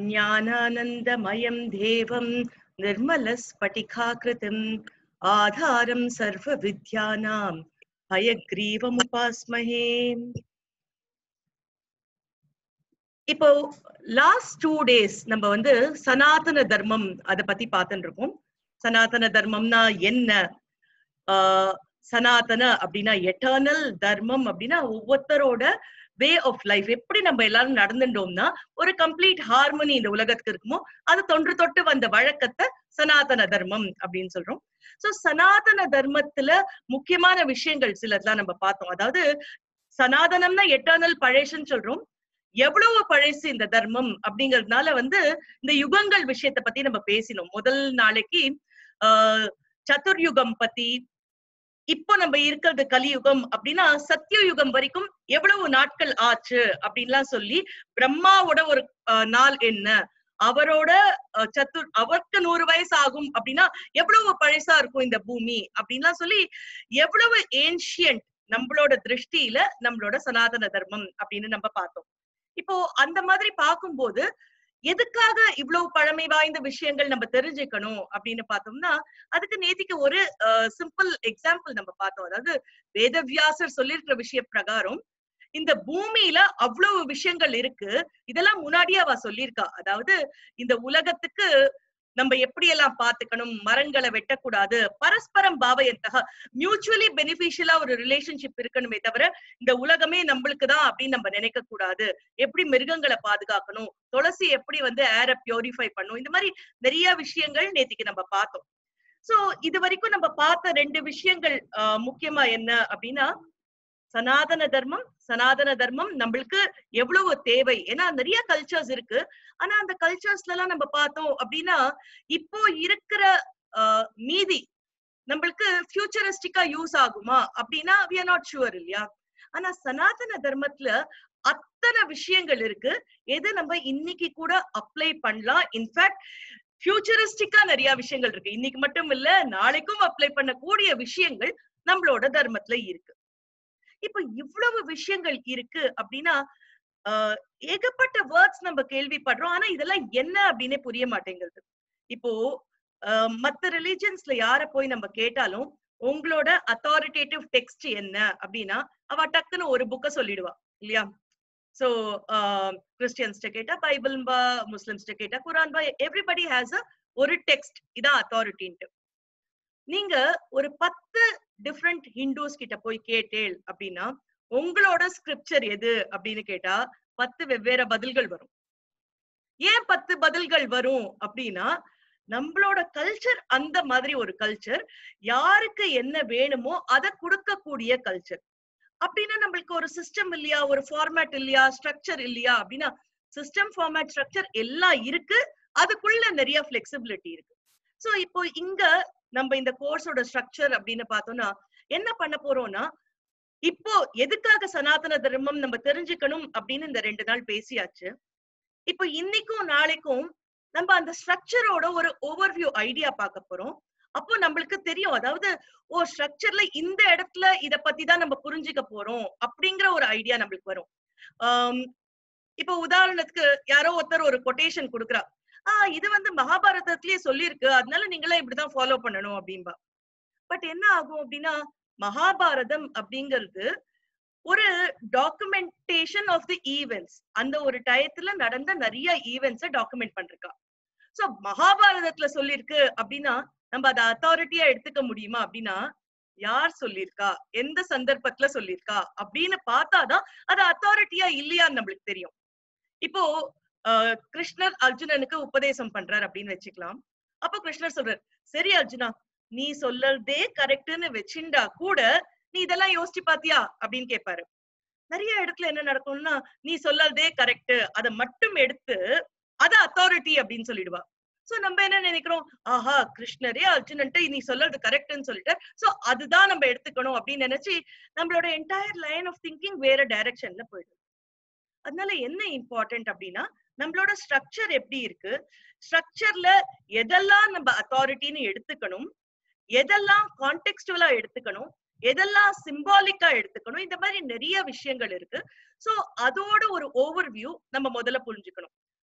ज्ञानानन्दमयं देवं निर्मलस्फटिकाकृतिम् आधारं सर्वविद्यानां हयग्रीवमुपास्महे இப்போ last two days நம்ம வந்து சனாதன தர்மம் அத பத்தி பார்த்துட்டு இருக்கோம் சனாதன தர்மம்னா என்ன ஆஹ் சனாதன அப்படின்னா எட்டர்னல் தர்மம் அப்படின்னா ஒவ்வொருத்தரோட வே ஆஃப் லைஃப் எப்படி நம்ம எல்லாரும் நடந்துட்டோம்னா ஒரு கம்ப்ளீட் ஹார்மனி இந்த உலகத்துக்கு இருக்குமோ அது தொன்று தொட்டு வந்த வழக்கத்தை சனாதன தர்மம் அப்படின்னு சொல்றோம் சோ சனாதன தர்மத்துல முக்கியமான விஷயங்கள் சிலதெல்லாம் நம்ம பார்த்தோம் அதாவது சனாதனம்னா எட்டர்னல் பழேஷன்னு சொல்றோம் எவ்வளவு பழசு இந்த தர்மம் அப்படிங்கறதுனால வந்து இந்த யுகங்கள் விஷயத்த பத்தி நம்ம பேசினோம் முதல் நாளைக்கு ஆஹ் சதுர்யுகம் பத்தி இப்போ நம்ம இருக்கிறது கலியுகம் அப்படின்னா சத்திய யுகம் வரைக்கும் எவ்வளவு நாட்கள் ஆச்சு அப்படின்லாம் சொல்லி பிரம்மாவோட ஒரு நாள் என்ன அவரோட சத்துர் அவருக்கு நூறு வயசு ஆகும் அப்படின்னா எவ்வளவு பழசா இருக்கும் இந்த பூமி அப்படின்லாம் சொல்லி எவ்வளவு ஏன்ஷியன்ட் நம்மளோட திருஷ்டியில நம்மளோட சனாதன தர்மம் அப்படின்னு நம்ம பார்த்தோம் இப்போ அந்த மாதிரி பார்க்கும்போது எதுக்காக இவ்வளவு பழமை வாய்ந்த விஷயங்கள் நம்ம தெரிஞ்சுக்கணும் அப்படின்னு பார்த்தோம்னா அதுக்கு நேத்திக்கு ஒரு சிம்பிள் எக்ஸாம்பிள் நம்ம பார்த்தோம் அதாவது வேதவியாசர் சொல்லியிருக்கிற விஷய பிரகாரம் இந்த பூமியில அவ்வளவு விஷயங்கள் இருக்கு இதெல்லாம் முன்னாடியே அவ சொல்லியிருக்கா அதாவது இந்த உலகத்துக்கு நம்ம எப்படி எல்லாம் பாத்துக்கணும் மரங்களை வெட்டக்கூடாது பரஸ்பரம் பாவயந்தக மியூச்சுவலி பெனிஃபிஷியலா ஒரு ரிலேஷன்ஷிப் இருக்கணுமே தவிர இந்த உலகமே நம்மளுக்கு தான் அப்படின்னு நம்ம நினைக்க கூடாது எப்படி மிருகங்களை பாதுகாக்கணும் துளசி எப்படி வந்து ஏரை பியூரிஃபை பண்ணும் இந்த மாதிரி நிறைய விஷயங்கள் நேத்திக்கு நம்ம பார்த்தோம் சோ இது வரைக்கும் நம்ம பார்த்த ரெண்டு விஷயங்கள் முக்கியமா என்ன அப்படின்னா சனாதன தர்மம் சனாதன தர்மம் நம்மளுக்கு எவ்வளவு தேவை ஏன்னா நிறைய கல்ச்சர்ஸ் இருக்கு ஆனா அந்த கல்ச்சர்ஸ்ல எல்லாம் நம்ம பார்த்தோம் அப்படின்னா இப்போ இருக்கிற மீதி நம்மளுக்கு ஃபியூச்சரிஸ்டிக்கா யூஸ் ஆகுமா அப்படின்னா வி ஆர் நாட் ஷுவர் இல்லையா ஆனா சனாதன தர்மத்துல அத்தனை விஷயங்கள் இருக்கு எது நம்ம இன்னைக்கு கூட அப்ளை பண்ணலாம் இன்ஃபேக்ட் ஃபியூச்சரிஸ்டிக்கா நிறைய விஷயங்கள் இருக்கு இன்னைக்கு மட்டும் இல்ல நாளைக்கும் அப்ளை பண்ணக்கூடிய விஷயங்கள் நம்மளோட தர்மத்துல இருக்கு இப்ப இவ்வளவு விஷயங்கள் இருக்கு அப்படின்னா ஆஹ் ஏகப்பட்ட வேர்ட்ஸ் நம்ம கேள்விப்படுறோம் ஆனா இதெல்லாம் என்ன அப்படின்னே புரிய மாட்டேங்குது இப்போ மத்த ரிலிஜியன்ஸ்ல யார போய் நம்ம கேட்டாலும் உங்களோட அத்தாரிட்டேட்டிவ் டெக்ஸ்ட் என்ன அப்படின்னா அவ டக்குன்னு ஒரு புக்க சொல்லிடுவா இல்லையா சோ கிறிஸ்டியன்ஸ்ட கேட்டா பைபிள் பா முஸ்லிம்ஸ்ட கேட்டா குரான் பா எவ்ரிபடி ஹேஸ் அ ஒரு டெக்ஸ்ட் இதான் அத்தாரிட்டின்ட்டு நீங்க ஒரு பத்து டிஃப்ரெண்ட் ஹிந்துஸ் கிட்ட போய் கேட்டேள் அப்படின்னா உங்களோட ஸ்கிரிப்சர் எது அப்படின்னு கேட்டா பத்து வெவ்வேறு பதில்கள் வரும் ஏன் பத்து பதில்கள் வரும் அப்படின்னா நம்மளோட கல்ச்சர் அந்த மாதிரி ஒரு கல்ச்சர் யாருக்கு என்ன வேணுமோ அதை கொடுக்கக்கூடிய கல்ச்சர் அப்படின்னா நம்மளுக்கு ஒரு சிஸ்டம் இல்லையா ஒரு ஃபார்மேட் இல்லையா ஸ்ட்ரக்சர் இல்லையா அப்படின்னா சிஸ்டம் ஃபார்மேட் ஸ்ட்ரக்சர் எல்லாம் இருக்கு அதுக்குள்ள நிறைய பிளெக்சிபிலிட்டி இருக்கு சோ இப்போ இங்க நம்ம இந்த கோர்ஸோட ஸ்ட்ரக்சர் அப்படின்னு பார்த்தோம்னா என்ன பண்ண போறோம்னா இப்போ எதுக்காக சனாதன தர்மம் நம்ம தெரிஞ்சுக்கணும் அப்படின்னு இந்த ரெண்டு நாள் பேசியாச்சு இப்போ இன்னைக்கும் நாளைக்கும் நம்ம அந்த ஸ்ட்ரக்சரோட ஒரு ஓவர்வியூ ஐடியா பார்க்க போறோம் அப்போ நம்மளுக்கு தெரியும் அதாவது ஓ ஸ்ட்ரக்சர்ல இந்த இடத்துல இத பத்தி தான் நம்ம புரிஞ்சுக்க போறோம் அப்படிங்கிற ஒரு ஐடியா நம்மளுக்கு வரும் ஆஹ் இப்போ உதாரணத்துக்கு யாரோ ஒருத்தர் ஒரு கொட்டேஷன் கொடுக்குறா ஆஹ் இது வந்து மகாபாரதத்திலேயே சொல்லியிருக்கு அதனால நீங்களே இப்படிதான் ஃபாலோ பண்ணணும் அப்படின்பா பட் என்ன ஆகும் அப்படின்னா மகாபாரதம் அப்படிங்கிறது ஒரு டாக்குமெண்டேஷன் ஆஃப் தி ஈவெண்ட்ஸ் அந்த ஒரு டயத்துல நடந்த நிறைய ஈவெண்ட்ஸ டாக்குமெண்ட் பண்றா சோ மகாபாரதத்துல சொல்லிருக்கு அப்படின்னா நம்ம அதை அத்தாரிட்டியா எடுத்துக்க முடியுமா அப்படின்னா யார் சொல்லியிருக்கா எந்த சந்தர்ப்பத்துல சொல்லியிருக்கா அப்படின்னு பார்த்தாதான் அது அத்தாரிட்டியா இல்லையான்னு நம்மளுக்கு தெரியும் இப்போ கிருஷ்ணர் அர்ஜுனனுக்கு உபதேசம் பண்றார் அப்படின்னு வச்சுக்கலாம் அப்போ கிருஷ்ணர் சொல்றார் சரி அர்ஜுனா நீ சொல்லறதே கரெக்ட்னு வச்சுண்டா கூட நீ இதெல்லாம் யோசிச்சு பாத்தியா அப்படின்னு கேட்பாரு நிறைய இடத்துல என்ன நடக்கும்னா நீ சொல்லறதே கரெக்ட் அதை மட்டும் எடுத்து அத அத்தாரிட்டி அப்படின்னு சொல்லிடுவா சோ நம்ம என்ன நினைக்கிறோம் ஆஹா கிருஷ்ணரே அர்ஜுனன்ட்டு நீ சொல்றது கரெக்ட்னு சொல்லிட்டு சோ அதுதான் நம்ம எடுத்துக்கணும் அப்படின்னு நினைச்சு நம்மளோட என்டையர் லைன் ஆஃப் திங்கிங் வேற டைரக்ஷன்ல போயிடுது அதனால என்ன இம்பார்ட்டன்ட் அப்படின்னா நம்மளோட ஸ்ட்ரக்சர் எப்படி இருக்கு ஸ்ட்ரக்சர்ல எதெல்லாம் நம்ம அத்தாரிட்டின்னு எடுத்துக்கணும் எதெல்லாம் கான்டெக்ஸ்டுவலா எடுத்துக்கணும் எதெல்லாம் சிம்பாலிக்கா எடுத்துக்கணும் இந்த மாதிரி நிறைய விஷயங்கள் இருக்கு சோ அதோட ஒரு ஓவர் வியூ நம்ம முதல்ல புரிஞ்சுக்கணும்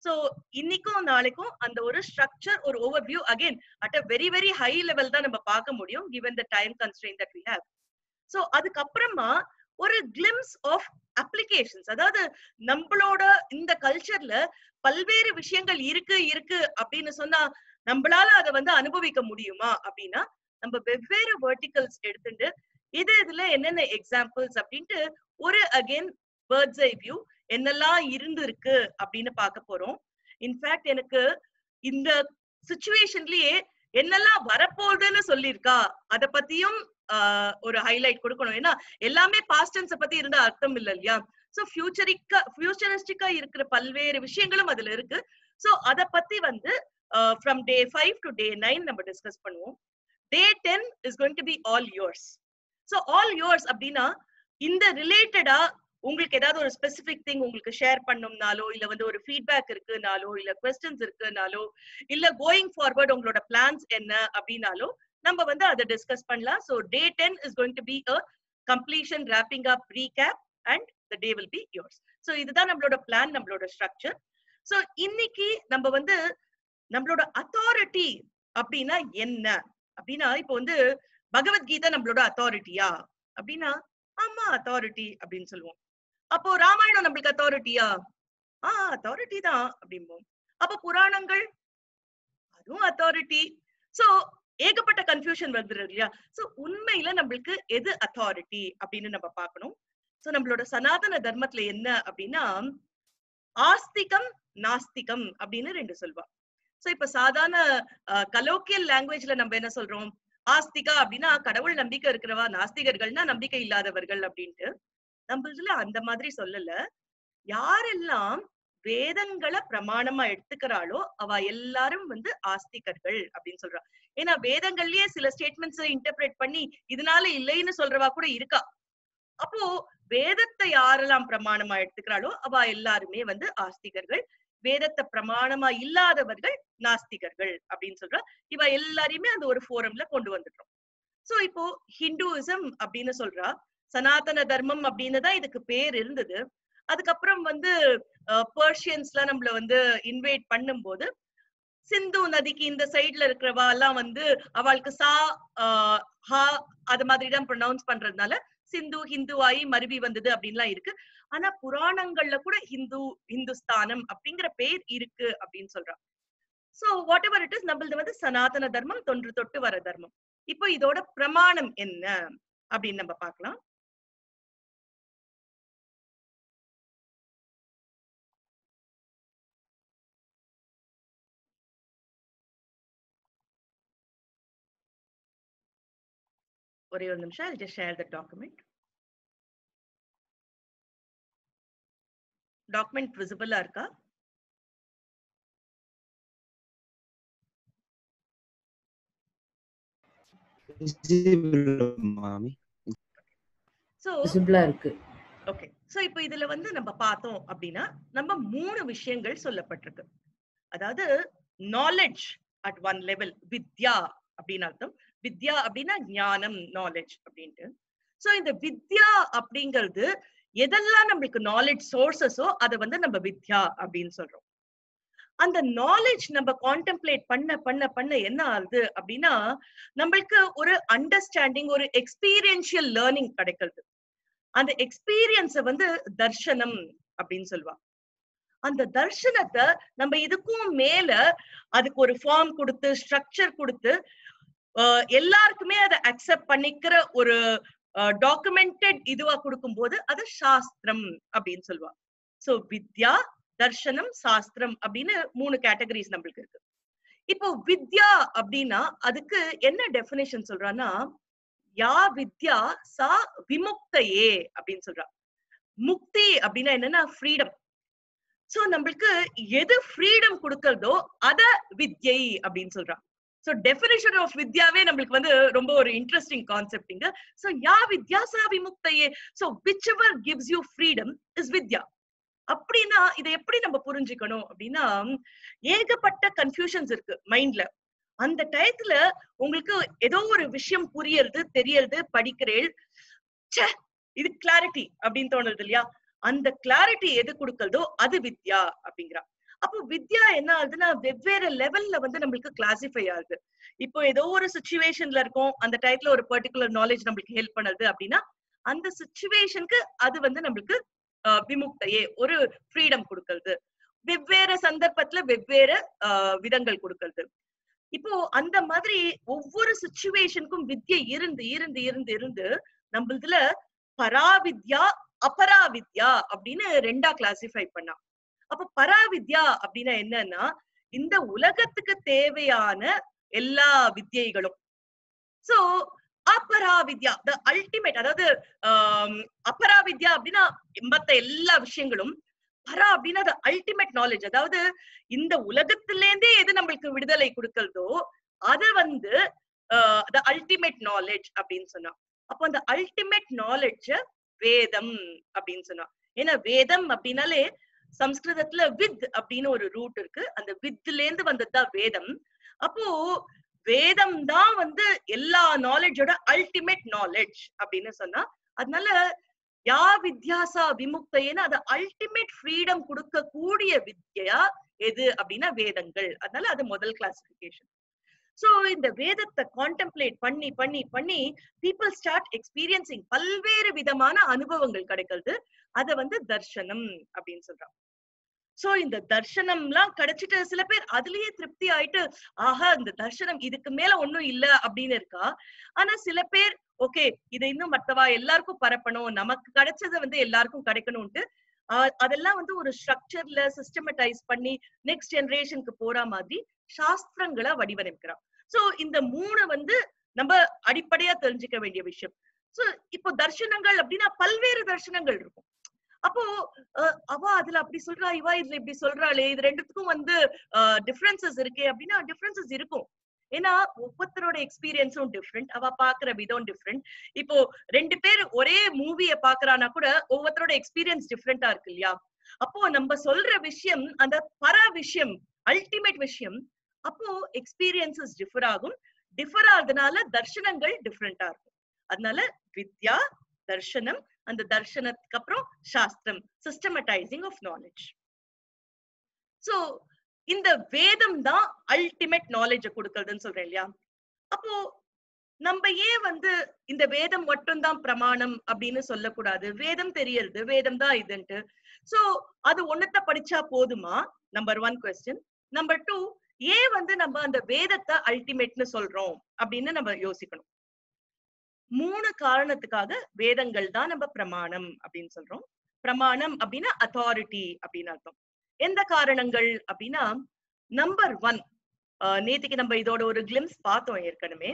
சோ இன்னைக்கும் நாளைக்கும் அந்த ஒரு ஸ்ட்ரக்சர் ஒரு overview again at a very very high level தான் நம்ம பார்க்க முடியும் given the time constraint that we have so அதுக்கப்புறமா ஒரு கிளிம்ஸ் ஆஃப் அப்ளிகேஷன்ஸ் அதாவது நம்மளோட இந்த கல்ச்சர்ல பல்வேறு விஷயங்கள் இருக்கு இருக்கு அப்படின்னு சொன்னா நம்மளால அதை வந்து அனுபவிக்க முடியுமா அப்படின்னா நம்ம வெவ்வேறு வெர்டிகல்ஸ் எடுத்துட்டு இது இதுல என்னென்ன எக்ஸாம்பிள்ஸ் அப்படின்ட்டு ஒரு அகைன் பேர்ட்ஸ் ஐ வியூ என்னெல்லாம் இருந்திருக்கு அப்படின்னு பார்க்க போறோம் இன்ஃபேக்ட் எனக்கு இந்த சுச்சுவேஷன்லயே என்னெல்லாம் வரப்போகுதுன்னு சொல்லியிருக்கா அத பத்தியும் ஆஹ், ஒரு ஹைலைட் கொடுக்கணும் ஏன்னா எல்லாமே பாஸ்டன்ஸ பத்தி இருந்தா அர்த்தம் இல்ல இல்லையா சோ ஃபியூச்சரிக்கா ஃபியூச்சரிஸ்டிக்கா இருக்கிற பல்வேறு விஷயங்களும் அதுல இருக்கு சோ அத பத்தி வந்து from day five to day nine நம்ம டிஸ்கஸ் பண்ணுவோம் day ten is going to be all yours so all yours அப்படின்னா இந்த ரிலேட்டடா உங்களுக்கு ஏதாவது ஒரு ஸ்பெசிபிக் திங் உங்களுக்கு ஷேர் பண்ணணும்னாலோ இல்ல வந்து ஒரு ஃபீட்பேக் இருக்குனாலோ இல்ல கொஸ்டின்ஸ் இருக்குனாலோ இல்ல கோயிங் ஃபார்வர்ட் உங்களோட பிளான்ஸ் என்ன அப்படின்னாலோ நம்ம வந்து அதை டிஸ்கஸ் பண்ணலாம் so day ten is going to be a completion wrapping up recap and the day will be yours so இதுதான் நம்மளோட பிளான் நம்மளோட ஸ்ட்ரக்சர் சோ இன்னைக்கு நம்ம வந்து நம்மளோட அத்தாரிட்டி அப்படின்னா என்ன அப்படின்னா இப்போ வந்து பகவத்கீதை நம்மளோட அத்தாரிட்டியா அப்படின்னா ஆமா அத்தாரிட்டி அப்படின்னு சொல்லுவோம் அப்போ ராமாயணம் நம்மளுக்கு அத்தாரிட்டியா ஆஹ் அத்தாரிட்டி தான் அப்படிம்போம் அப்ப புராணங்கள் அதுவும் அத்தாரிட்டி சோ ஏகப்பட்ட கன்ஃபியூஷன் வந்துரு இல்லையா சோ உண்மையில நம்மளுக்கு எது அத்தாரிட்டி அப்படின்னு நம்ம பார்க்கணும் சோ நம்மளோட சனாதன தர்மத்துல என்ன அப்படின்னா ஆஸ்திகம் நாஸ்திகம் அப்படின்னு ரெண்டு சொல்வா சோ இப்ப சாதாரண கலோக்கியல் லாங்குவேஜ்ல நம்ம என்ன சொல்றோம் ஆஸ்திகா அப்படின்னா கடவுள் நம்பிக்கை இருக்கிறவா நாஸ்திகர்கள்னா நம்பிக்கை இல்லாதவர்கள் அப்படின்ட்டு நம்ம இதுல அந்த மாதிரி சொல்லல யாரெல்லாம் வேதங்களை பிரமாணமா எடுத்துக்கிறாளோ அவ எல்லாரும் வந்து ஆஸ்திகர்கள் அப்படின்னு சொல்றா ஏன்னா வேதங்கள்லயே சில ஸ்டேட்மெண்ட்ஸ் இன்டர்பிரேட் பண்ணி இதனால இல்லைன்னு சொல்றவா கூட இருக்கா அப்போ வேதத்தை யாரெல்லாம் பிரமாணமா எடுத்துக்கிறாளோ அவ எல்லாருமே வந்து ஆஸ்திகர்கள் வேதத்தை பிரமாணமா இல்லாதவர்கள் நாஸ்திகர்கள் அப்படின்னு சொல்றா இவ எல்லாரையுமே அந்த ஒரு ஃபோரம்ல கொண்டு வந்துட்டோம் சோ இப்போ ஹிந்துயிசம் அப்படின்னு சொல்றா சனாதன தர்மம் அப்படின்னு தான் இதுக்கு பேர் இருந்தது அதுக்கப்புறம் வந்து பர்ஷியன்ஸ்லாம் நம்மள வந்து இன்வைட் பண்ணும்போது சிந்து நதிக்கு இந்த சைட்ல இருக்கிறவா எல்லாம் வந்து அவளுக்கு சா ஆஹ் ஹா அது மாதிரி தான் ப்ரொனவுன்ஸ் பண்றதுனால சிந்து ஹிந்து ஆகி மருவி வந்தது அப்படின்லாம் இருக்கு ஆனா புராணங்கள்ல கூட ஹிந்து ஹிந்துஸ்தானம் அப்படிங்கிற பேர் இருக்கு அப்படின்னு சொல்றான் so whatever it is நம்மளது வந்து சனாதன தர்மம் தொன்று தொட்டு வர தர்மம் இப்போ இதோட பிரமாணம் என்ன அப்படின்னு நம்ம பார்க்கலாம் ஒரே ஒரு நிமிஷம் I'll just share the document document விசிபிளா இருக்கா மாமி சோ விசிபிளா இருக்கு ஓகே சோ இப்போ இதுல வந்து நம்ம பார்த்தோம் அப்படின்னா நம்ம மூணு விஷயங்கள் சொல்லப்பட்டிருக்கு அதாவது நாலேஜ் அட் ஒன் லெவல் வித்யா அப்படின்னு அர்த்தம் வித்யா அப்படின்னா ஞானம் நாலேஜ் அப்படின்ட்டு சோ இந்த வித்யா அப்படிங்கிறது எதெல்லாம் நம்மளுக்கு நாலேஜ் சோர்சஸோ அதை வந்து நம்ம வித்யா அப்படின்னு சொல்றோம் அந்த நாலேஜ் நம்ம கான்டெம்ப்ளேட் பண்ண பண்ண பண்ண என்ன ஆகுது அப்படின்னா நம்மளுக்கு ஒரு அண்டர்ஸ்டாண்டிங் ஒரு எக்ஸ்பீரியன்ஷியல் லேர்னிங் கிடைக்கிறது அந்த எக்ஸ்பீரியன்ஸ வந்து தர்ஷனம் அப்படின்னு சொல்லுவா அந்த தர்ஷனத்தை நம்ம இதுக்கும் மேல அதுக்கு ஒரு ஃபார்ம் கொடுத்து ஸ்ட்ரக்சர் கொடுத்து ஆஹ் எல்லாருக்குமே அதை அக்செப்ட் பண்ணிக்கிற ஒரு டாக்குமெண்டட் இதுவா கொடுக்கும்போது அது சாஸ்திரம் அப்படின்னு சொல்லுவா சோ வித்யா தர்ஷனம் சாஸ்திரம் அப்படின்னு மூணு கேட்டகரிஸ் நம்மளுக்கு இருக்கு இப்போ வித்யா அப்படின்னா அதுக்கு என்ன டெபினேஷன் சொல்றான்னா யா வித்யா சா விமுக்தையே அப்படின்னு சொல்றா முக்தி அப்படின்னா என்னன்னா ஃப்ரீடம் சோ நம்மளுக்கு எது ஃப்ரீடம் கொடுக்கறதோ அத வித்யை அப்படின்னு சொல்றா சோ டெபினிஷன் ஆஃப் வித்யாவே நம்மளுக்கு வந்து ரொம்ப ஒரு இன்ட்ரெஸ்டிங் கான்செப்ட் இங்க சோ யா வித்யா சா விமுக்தையே so whichever gives you freedom is வித்யா அப்படின்னா இதை எப்படி நம்ம புரிஞ்சுக்கணும் அப்படின்னா ஏகப்பட்ட கன்ஃபியூஷன்ஸ் இருக்கு மைண்ட்ல அந்த டயத்துல உங்களுக்கு ஏதோ ஒரு விஷயம் புரியறது தெரியறது படிக்கிறேள் ச்சே இது கிளாரிட்டி அப்படின்னு தோணுது இல்லையா அந்த கிளாரிட்டி எது கொடுக்கறதோ அது வித்யா அப்படிங்கிறா அப்போ வித்யா என்ன ஆகுதுன்னா வெவ்வேறு லெவல்ல வந்து நம்மளுக்கு கிளாசிஃபை ஆகுது இப்போ ஏதோ ஒரு சுச்சுவேஷன்ல இருக்கும் அந்த டயத்துல ஒரு பர்டிகுலர் நாலேஜ் நம்மளுக்கு ஹெல்ப் பண்ணுது அப்படின்னா அந்த சுச்சுவேஷனுக்கு அது வந்து நம்மளுக்கு ஆஹ், விமுக்தையே ஒரு ஃப்ரீடம் கொடுக்கறது வெவ்வேறு சந்தர்ப்பத்துல வெவ்வேறு ஆஹ், விதங்கள் கொடுக்கறது இப்போ அந்த மாதிரி ஒவ்வொரு சுச்சுவேஷனுக்கும் வித்யை இருந்து இருந்து இருந்து இருந்து நம்மளதுல பராவித்யா அபராவித்யா அப்படின்னு ரெண்டா கிளாசிஃபை பண்ணா அப்ப பராவித்யா அப்படின்னா என்னன்னா இந்த உலகத்துக்கு தேவையான எல்லா வித்யைகளும் சோ அபராவித்யா த அல்டிமேட் அதாவது ஆம், அபராவித்யா அப்படின்னா மத்த எல்லா விஷயங்களும் பரா அப்படின்னா அது அல்டிமேட் நாலேஜ் அதாவது இந்த உலகத்திலேருந்தே எது நம்மளுக்கு விடுதலை கொடுக்கறதோ அது வந்து த அல்டிமேட் நாலேஜ் அப்படின்னு சொன்னா அப்போ அந்த அல்டிமேட் நாலேஜ் வேதம் அப்படின்னு சொன்னா ஏன்னா வேதம் அப்படின்னாலே சம்ஸ்கிருதத்துல வித் அப்படின்னு ஒரு ரூட் இருக்கு அந்த வித்ல இருந்து வந்ததுதான் வேதம் அப்போ வேதம் தான் வந்து எல்லா நாலேஜோட அல்டிமேட் நாலேஜ் அப்படின்னு சொன்னா அதனால யா வித்யாசா விமுக்தைன்னு அது அல்டிமேட் ஃப்ரீடம் கொடுக்கக்கூடிய வித்யா எது அப்படின்னா வேதங்கள் அதனால அது முதல் கிளாசிபிகேஷன் சோ இந்த வேதத்தை கான்டெம்ப்ளேட் பண்ணி பண்ணி பண்ணி பீப்புள் ஸ்டார்ட் எக்ஸ்பீரியன்சிங் பல்வேறு விதமான அனுபவங்கள் கிடைக்கிறது அத வந்து தர்ஷனம் அப்படின்னு சொல்றாங்க சோ இந்த தர்ஷனம்லாம் கிடைச்சிட்டு சில பேர் அதுலயே திருப்தி ஆயிட்டு ஆஹா இந்த தர்ஷனம் இதுக்கு மேல ஒண்ணும் இல்ல அப்படின்னு இருக்கா ஆனா சில பேர் ஓகே இதை இன்னும் மத்தவா எல்லாருக்கும் பரப்பணும் நமக்கு கிடைச்சது வந்து எல்லாருக்கும் கிடைக்கணும்ட்டு ஆஹ் அதெல்லாம் வந்து ஒரு ஸ்ட்ரக்சர்ல சிஸ்டமடைஸ் பண்ணி நெக்ஸ்ட் ஜெனரேஷனுக்கு போற மாதிரி சாஸ்திரங்களை வடிவமைக்கிறான் சோ இந்த மூணு வந்து நம்ம அடிப்படையா தெரிஞ்சுக்க வேண்டிய விஷயம் சோ இப்போ தர்ஷனங்கள் அப்படின்னா பல்வேறு தர்ஷனங்கள் இருக்கும் அப்போ அஹ், அவ அதுல அப்படி சொல்றா இவ இதுல இப்படி சொல்றாளே இது ரெண்டுத்துக்கும் வந்து டிஃபரன்சஸ் இருக்கே அப்படின்னா டிஃபரன்சஸ் இருக்கும் ஏன்னா ஒவ்வொருத்தரோட எக்ஸ்பீரியன்ஸும் டிஃப்ரெண்ட் அவ பாக்குற விதம் டிஃப்ரெண்ட் இப்போ ரெண்டு பேர் ஒரே மூவிய பாக்குறானா கூட ஒவ்வொருத்தரோட எக்ஸ்பீரியன்ஸ் டிஃப்ரெண்டா இருக்கு இல்லையா அப்போ நம்ம சொல்ற விஷயம் அந்த பர விஷயம் அல்டிமேட் விஷயம் அப்போ எக்ஸ்பீரியன்சஸ் டிஃபர் ஆகும் டிஃபர் ஆகுறதுனால தர்ஷனங்கள் டிஃப்ரெண்டா இருக்கும் அதனால வித்யா தர்ஷனம் அந்த தர்ஷனத்துக்கு அப்புறம் சாஸ்திரம் சிஸ்டமடைசிங் ஆஃப் நாலேஜ் சோ இந்த வேதம் தான் அல்டிமேட் நாலேஜ கொடுக்கறதுன்னு சொல்றேன் இல்லையா அப்போ நம்ம ஏன் வந்து இந்த வேதம் மட்டும்தான் பிரமாணம் அப்படின்னு சொல்லக்கூடாது வேதம் தெரியறது வேதம் தான் இதுன்ட்டு சோ அது ஒன்னத்த படிச்சா போதுமா number one question number two ஏன் வந்து நம்ம அந்த வேதத்தை அல்டிமேட்னு சொல்றோம் அப்படின்னு நம்ம யோசிக்கணும் மூணு காரணத்துக்காக வேதங்கள் தான் நம்ம பிரமாணம் அப்படின்னு சொல்றோம் பிரமாணம் அப்படின்னா அத்தாரிட்டி அப்படின்னு அர்த்தம் எந்த காரணங்கள் அப்படின்னா நம்பர் ஒன் நேத்திக்கு நம்ம இதோட ஒரு கிளிம்ஸ் பார்த்தோம் ஏற்கனவே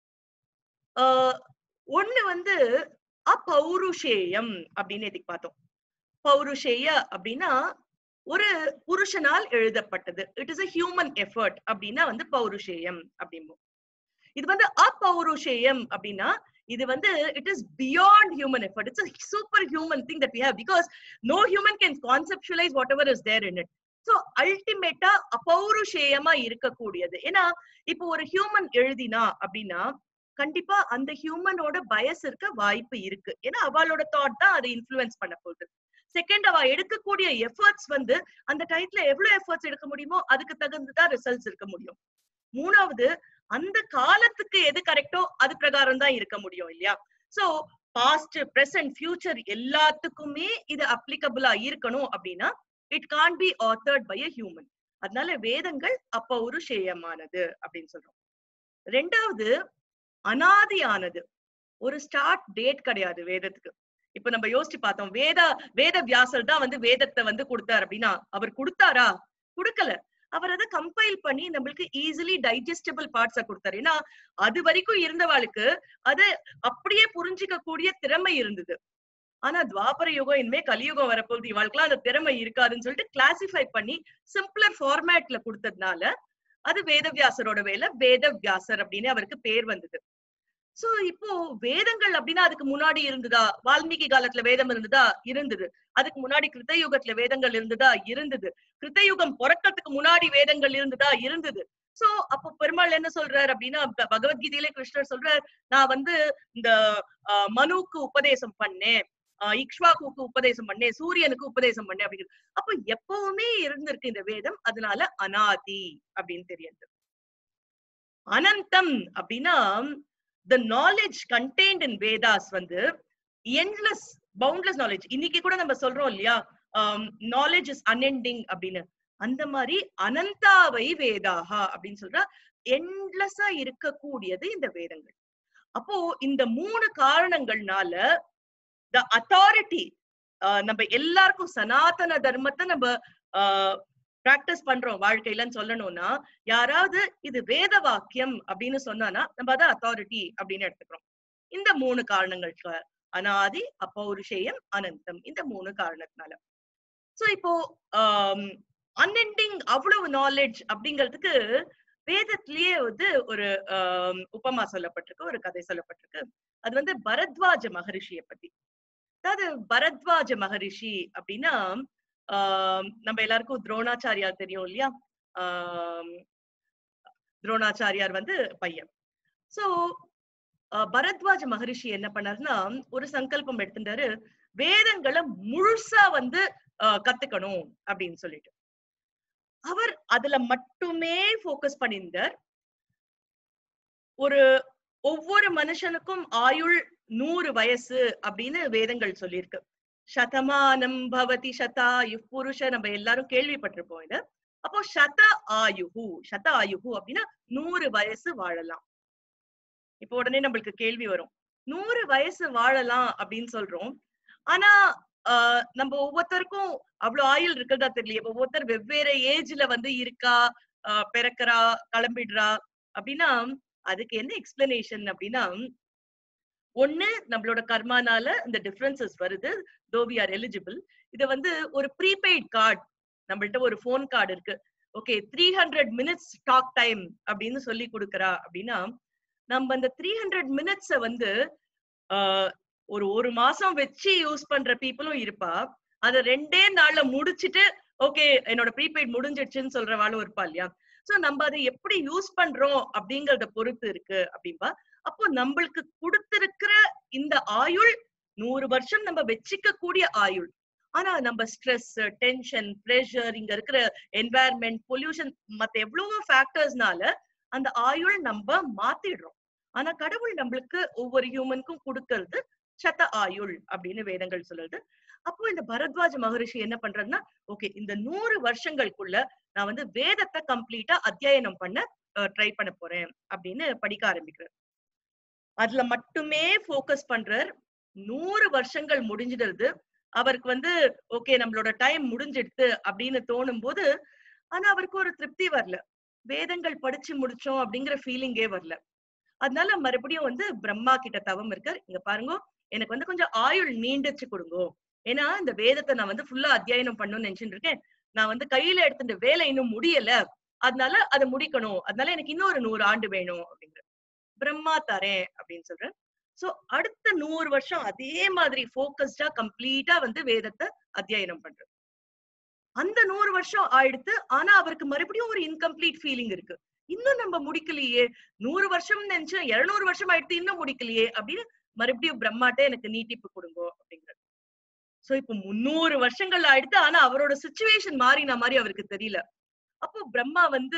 ஆஹ் ஒண்ணு வந்து அப்பௌருஷேயம் அப்படின்னு நேத்திக்கு பார்த்தோம் பௌருஷேய அப்படின்னா ஒரு புருஷனால் எழுதப்பட்டது it is a human effort அப்படின்னா வந்து பௌருஷேயம் அப்படிம்போம் இது வந்து அப்பௌருஷேயம் அப்படின்னா இது வந்து it is beyond human effort it's super human thing that we have because no human can conceptualise whatever is there in it so அல்டிமேட்டா அப்பௌருஷேயமா இருக்கக்கூடியது ஏன்னா இப்போ ஒரு ஹியூமன் எழுதினா அப்படின்னா கண்டிப்பா அந்த ஹியூமனோட பயஸ் இருக்க வாய்ப்பு இருக்கு ஏன்னா அவளோட தாட் தான் அதை இன்ஃபுளுன்ஸ் பண்ண போகுது செகண்ட் அவ எடுக்கக்கூடிய எஃபர்ட்ஸ் வந்து அந்த டயத்துல எவ்வளவு எஃபர்ட்ஸ் எடுக்க முடியுமோ அதுக்கு தகுந்துதான் ரிசல்ட்ஸ் இருக்க முடியும் மூணாவது அந்த காலத்துக்கு எது கரெக்டோ அது பிரகாரம் தான் இருக்க முடியும் இல்லையா சோ பாஸ்ட் பிரசன்ட் ஃபியூச்சர் எல்லாத்துக்குமே இது அப்ளிகபிளா இருக்கணும் அப்படின்னா it can be authored by a human அதனால வேதங்கள் அப்ப ஒரு ஷேயமானது அப்படின்னு சொல்றோம் ரெண்டாவது அனாதியானது ஒரு ஸ்டார்ட் டேட் கிடையாது வேதத்துக்கு இப்ப நம்ம யோசிச்சு பார்த்தோம் வேத வேத வியாசர் தான் வந்து வேதத்தை வந்து கொடுத்தார் அப்படின்னா அவர் கொடுத்தாரா கொடுக்கல அவர் அதை கம்பைல் பண்ணி நம்மளுக்கு ஈஸிலி டைஜஸ்டபிள் பார்ட்ஸ கொடுத்தாரு ஏன்னா அது வரைக்கும் இருந்தவாளுக்கு அது அப்படியே புரிஞ்சிக்க கூடிய திறமை இருந்தது ஆனா துவாபர யுகம் இனிமே கலியுகம் வரப்போகுது இவாளுக்குலாம் அந்த திறமை இருக்காதுன்னு சொல்லிட்டு கிளாசிஃபை பண்ணி சிம்பிளர் ஃபார்மேட்ல கொடுத்ததுனால அது வேதவியாசரோட வேலை வேத வியாசர் அப்படின்னு அவருக்கு பேர் வந்தது சோ இப்போ வேதங்கள் அப்படின்னா அதுக்கு முன்னாடி இருந்ததா வால்மீகி காலத்துல வேதம் இருந்ததா இருந்தது அதுக்கு முன்னாடி கிருத்தயுகத்துல வேதங்கள் இருந்ததா இருந்தது கிருத்தயுகம் பிறக்கிறதுக்கு முன்னாடி வேதங்கள் இருந்ததா இருந்தது சோ அப்போ பெருமாள் என்ன சொல்றாரு அப்படின்னா ப- பகவத்கீதையிலே கிருஷ்ணர் சொல்றார் நான் வந்து இந்த ஆஹ், மனுவுக்கு உபதேசம் பண்ணேன் ஆஹ் இக்ஷ்வாகுக்கு உபதேசம் பண்ணேன் சூரியனுக்கு உபதேசம் பண்ணேன் அப்படிங்கிறது அப்போ எப்பவுமே இருந்திருக்கு இந்த வேதம் அதனால அனாதி அப்படின்னு தெரியுது அனந்தம் அப்படின்னா the knowledge contained in Vedas வந்து எண்ட்லெஸ் பவுண்ட்லெஸ் நாலேஜ் இன்னைக்கு கூட நம்ம சொல்றோம் இல்லையா நாலேஜ் இஸ் அன்எண்டிங் அப்படின்னு அந்த மாதிரி அனந்தாவை வேதாகா அப்படின்னு சொல்ற எண்ட்லெஸ்ஸா இருக்கக்கூடியது இந்த வேதங்கள் அப்போ இந்த மூணு காரணங்கள்னால த அத்தாரிட்டி நம்ம எல்லாருக்கும் சனாதன தர்மத்தை நம்ம பிராக்டிஸ் பண்றோம் வாழ்க்கையிலன்னு சொல்லணும்னா யாராவது இது வேத வாக்கியம் அப்படின்னு சொன்னானா நம்ம அதை அத்தாரிட்டி அப்படின்னு எடுத்துக்கிறோம் இந்த மூணு காரணங்களுக்கு அனாதி அப்பௌருஷேயம் அனந்தம் இந்த மூணு காரணத்தினால சோ இப்போ அன்எண்டிங் அவ்வளவு நாலேஜ் அப்படிங்கிறதுக்கு வேதத்திலேயே வந்து ஒரு உபமா சொல்லப்பட்டிருக்கு ஒரு கதை சொல்லப்பட்டிருக்கு அது வந்து பரத்வாஜ மகரிஷிய பத்தி அதாவது பரத்வாஜ மகரிஷி அப்படின்னா ஆஹ் நம்ம எல்லாருக்கும் துரோணாச்சாரியார் தெரியும் இல்லையா ஆஹ் துரோணாச்சாரியார் வந்து பையன் சோ பரத்வாஜ மகரிஷி என்ன பண்ணாருன்னா ஒரு சங்கல்பம் எடுத்துட்டாரு வேதங்களை முழுசா வந்து கத்துக்கணும் அப்படின்னு சொல்லிட்டு அவர் அதுல மட்டுமே போக்கஸ் பண்ணியிருந்தார் ஒரு ஒவ்வொரு மனுஷனுக்கும் ஆயுள் நூறு வயசு அப்படின்னு வேதங்கள் சொல்லியிருக்கு சதமானம் பவதி சதாயு புருஷ நம்ம எல்லாரும் கேள்விப்பட்டிருப்போம் இது அப்போ சத ஆயுகு சத ஆயுகு அப்படின்னா நூறு வயசு வாழலாம் இப்போ உடனே நம்மளுக்கு கேள்வி வரும் நூறு வயசு வாழலாம் அப்படின்னு சொல்றோம் ஆனா ஆஹ் நம்ம ஒவ்வொருத்தருக்கும் அவ்வளவு ஆயுள் இருக்கிறதா தெரியல ஒவ்வொருத்தர் வெவ்வேறு ஏஜ்ல வந்து இருக்கா ஆஹ் பிறக்கிறா கிளம்பிடுறா அப்படின்னா அதுக்கு என்ன எக்ஸ்பிளனேஷன் அப்படின்னா ஒண்ணு நம்மளோட கர்மானால இந்த டிஃபரன்சஸ் வருது தோ வி ஆர் எலிஜிபிள் இது வந்து ஒரு ப்ரீபெய்ட் கார்டு நம்மள்ட்ட ஒரு போன் கார்டு இருக்கு okay three hundred minutes talk time அப்படின்னு சொல்லி கொடுக்குறா அப்படின்னா நம்ம அந்த த்ரீ ஹண்ட்ரட் மினிட்ஸ வந்து ஒரு ஒரு மாசம் வச்சு யூஸ் பண்ற பீப்புளும் இருப்பா அத ரெண்டே நாள்ல முடிச்சிட்டு ஓகே என்னோட ப்ரீபெய்ட் முடிஞ்சிடுச்சுன்னு சொல்றவாளும் இருப்பா இல்லையா சோ நம்ம அதை எப்படி யூஸ் பண்றோம் அப்படிங்கறத பொறுத்து இருக்கு அப்படின்பா அப்போ நம்மளுக்கு கொடுத்திருக்கிற இந்த ஆயுள் நூறு வருஷம் நம்ம வச்சுக்க கூடிய ஆயுள் ஆனா நம்ம ஸ்ட்ரெஸ் டென்ஷன் ப்ரெஷர் இங்க இருக்கிற என்வாயர்மெண்ட் பொல்யூஷன் மத்த எவ்வளவோ ஃபேக்டர்ஸ்னால அந்த ஆயுள் நம்ம மாத்திடுறோம் ஆனா கடவுள் நம்மளுக்கு ஒவ்வொரு ஹியூமனுக்கும் கொடுக்கறது சத ஆயுள் அப்படின்னு வேதங்கள் சொல்லுது அப்போ இந்த பரத்வாஜ மகரிஷி என்ன பண்றதுன்னா ஓகே இந்த நூறு வருஷங்களுக்குள்ள நான் வந்து வேதத்தை கம்ப்ளீட்டா அத்தியாயனம் பண்ண ட்ரை பண்ண போறேன் அப்படின்னு படிக்க ஆரம்பிக்கிறார் அதுல மட்டுமே போக்கஸ் பண்றார் நூறு வருஷங்கள் முடிஞ்சிடுறது அவருக்கு வந்து ஓகே நம்மளோட டைம் முடிஞ்சிடுது அப்படின்னு தோணும் போது ஆனா அவருக்கு ஒரு திருப்தி வரல வேதங்கள் படிச்சு முடிச்சோம் அப்படிங்கிற ஃபீலிங்கே வரல அதனால மறுபடியும் வந்து பிரம்மா கிட்ட தவம் இருக்கார் இங்க பாருங்க எனக்கு வந்து கொஞ்சம் ஆயுள் நீண்டுச்சு கொடுங்கோ ஏன்னா இந்த வேதத்தை நான் வந்து ஃபுல்லா அத்தியாயனம் பண்ணணும்னு நினைச்சுட்டு இருக்கேன் நான் வந்து கையில எடுத்துட்டு வேலை இன்னும் முடியல அதனால அதை முடிக்கணும் அதனால எனக்கு இன்னொரு நூறு ஆண்டு வேணும் அப்படிங்கிற பிரம்மா தரேன் அப்படின்னு சொல்றேன் சோ அடுத்த நூறு வருஷம் அதே மாதிரி போக்கஸ்டா கம்ப்ளீட்டா வந்து வேதத்தை அத்தியாயனம் பண்றது அந்த நூறு வருஷம் ஆயிடுத்து ஆனா அவருக்கு மறுபடியும் ஒரு இன்கம்ப்ளீட் ஃபீலிங் இருக்கு இன்னும் நம்ம முடிக்கலையே நூறு வருஷம் நினைச்சோம் இருநூறு வருஷம் ஆயிடுத்து இன்னும் முடிக்கலையே அப்படின்னு மறுபடியும் பிரம்மாட்ட எனக்கு நீட்டிப்பு கொடுங்கோ அப்படிங்கிறது சோ இப்ப முன்னூறு வருஷங்கள் ஆயிடுத்து ஆனா அவரோட சுச்சுவேஷன் மாறின மாதிரி அவருக்கு தெரியல அப்போ பிரம்மா வந்து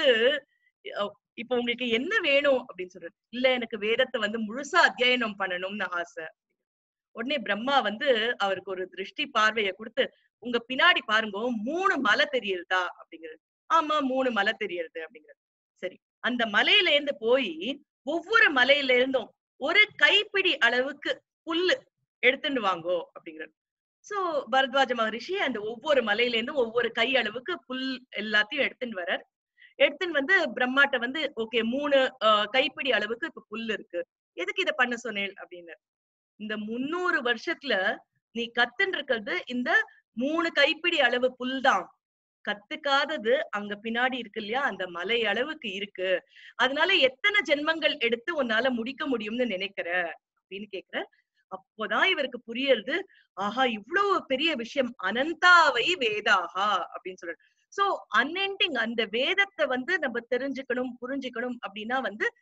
இப்ப உங்களுக்கு என்ன வேணும் அப்படின்னு சொல்றாரு இல்ல எனக்கு வேதத்தை வந்து முழுசா அத்தியாயனம் பண்ணணும்னு ஆசை உடனே பிரம்மா வந்து அவருக்கு ஒரு திருஷ்டி பார்வைய கொடுத்து உங்க பின்னாடி பாருங்க மூணு மலை தெரியுதா அப்படிங்கிறது ஆமா மூணு மலை தெரியுது அப்படிங்கிறது சரி அந்த மலையில இருந்து போய் ஒவ்வொரு மலையில இருந்தும் ஒரு கைப்பிடி அளவுக்கு புல்லு எடுத்துட்டு வாங்கோ அப்படிங்கிறது சோ பரத்வாஜ மகரிஷி அந்த ஒவ்வொரு மலையில இருந்தும் ஒவ்வொரு கை அளவுக்கு புல் எல்லாத்தையும் எடுத்துட்டு வர்றார் எடுத்துன்னு வந்து பிரம்மாட்ட வந்து ஓகே மூணு கைப்பிடி அளவுக்கு இப்ப புல் இருக்கு எதுக்கு இத பண்ண சொன்னேன் அப்படின்னு இந்த முன்னூறு வருஷத்துல நீ கத்துன்னு இருக்கிறது இந்த மூணு கைப்பிடி அளவு புல் தான் கத்துக்காதது அங்க பின்னாடி இருக்கு இல்லையா அந்த மலை அளவுக்கு இருக்கு அதனால எத்தனை ஜென்மங்கள் எடுத்து உன்னால முடிக்க முடியும்னு நினைக்கிற அப்படின்னு கேக்குற அப்போதான் இவருக்கு புரியறது ஆஹா இவ்வளவு பெரிய விஷயம் அனந்தாவை வேதாகா அப்படின்னு சொல்றாரு சோ அன்எண்டிங் அந்த வேதத்தை வந்து நம்ம தெரிஞ்சுக்கணும் புரிஞ்சுக்கணும் அப்படின்னா வந்து